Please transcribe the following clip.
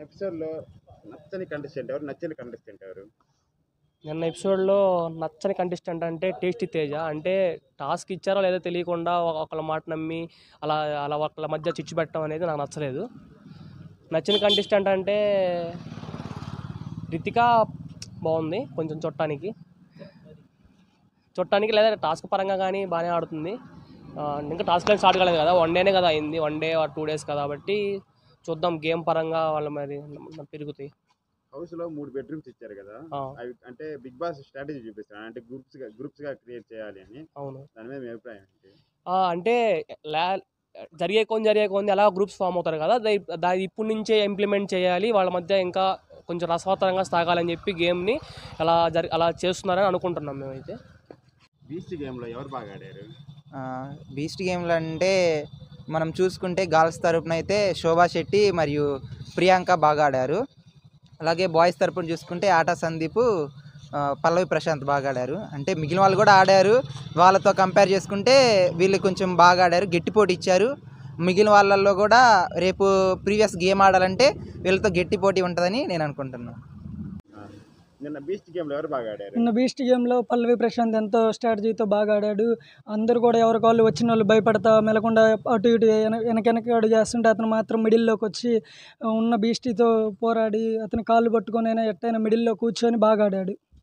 ఎపిసోడ్లో నచ్చని కంటెస్టెంట్ ఎవరు నచ్చని కంటెస్టెంట్ ఎవరు నిన్న ఎపిసోడ్లో నచ్చని కంటెస్టెంట్ అంటే టేస్టీ తేజ అంటే టాస్క్ ఇచ్చారో లేదో తెలియకుండా ఒక- ఒకళ్ళ మాట నమ్మి అలా అలా ఒకళ్ళ మధ్య చిచ్చు పెట్టడం అనేది నాకు నచ్చలేదు నచ్చిన కంటెస్టెంట్ అంటే రితిక బాగుంది కొంచెం చుట్టానికి చుట్టానికి లేదా టాస్క్ పరంగా కానీ బాగానే ఆడుతుంది ఆ, ఇంకా టాస్క్ లైన్ స్టార్ట్ కాలేదు కదా వన్ డేనే కదా అయింది వన్ డే టూ డేస్ కాబట్టి చూద్దాం గేమ్ పరంగా వాళ్ళ మరి పెరుగుతాయి హౌస్లో మూడు బెడ్రూమ్స్ ఇచ్చారు కదా ఆ, అవి అంటే బిగ్ బాస్ స్ట్రాటజీ చూపిస్తాను అంటే గ్రూప్స్గా గ్రూప్స్గా క్రియేట్ చేయాలి అని అవును దాని మీద మీ అభిప్రాయం ఏంటి ఆ, అంటే లా జరిగే కొన్ని జరిగే కొన్ని అలా గ్రూప్స్ ఫామ్ అవుతారు కదా దా- దాని ఇప్పటి నుంచే ఇంప్లిమెంట్ చేయాలి వాళ్ళ మధ్య ఇంకా కొంచెం రసవత్తరంగా సాగాలని చెప్పి గేమ్ని అలా జరి అలా చేస్తున్నారని అనుకుంటున్నాం మేమైతే బీస్ట్ గేమ్లో ఎవరు బాగా ఆడారు బీస్ట్ గేమ్లు అంటే మనం చూసుకుంటే గర్ల్స్ తరపున అయితే శోభా శెట్టి మరియు ప్రియాంక బాగా ఆడారు అలాగే బాయ్స్ తరపున చూసుకుంటే ఆటా సందీప్ ఆ, పల్లవి ప్రశాంత్ బాగా ఆడారు అంటే మిగిలిన వాళ్ళు కూడా ఆడారు వాళ్ళతో కంపేర్ చేసుకుంటే వీళ్ళు కొంచెం బాగా ఆడారు గట్టి పోటీ ఇచ్చారు మిగిలిన వాళ్ళల్లో కూడా రేపు ప్రీవియస్ గేమ్ ఆడాలంటే వీళ్ళతో గట్టి పోటీ ఉంటుందని నేను అనుకుంటున్నాను ఆ, నిన్న బీస్ట్ గేమ్లో ఎవరు బాగా ఆడారు నిన్న బీస్ట్ గేమ్లో పల్లవి ప్రశాంత్ ఎంతో స్ట్రాటజీతో బాగా ఆడాడు అందరూ కూడా ఎవరికి వాళ్ళు వచ్చిన వాళ్ళు భయపడతా మెలకుండా అటు ఇటు వెన- వెనక వెనక అడుగు చేస్తుంటే అతను మాత్రం మిడిల్లోకి వచ్చి ఉన్న బీస్టీతో పోరాడి అతని కాళ్ళు పట్టుకొని అయినా ఎట్టయినా మిడిల్లో కూర్చొని బాగా ఆడాడు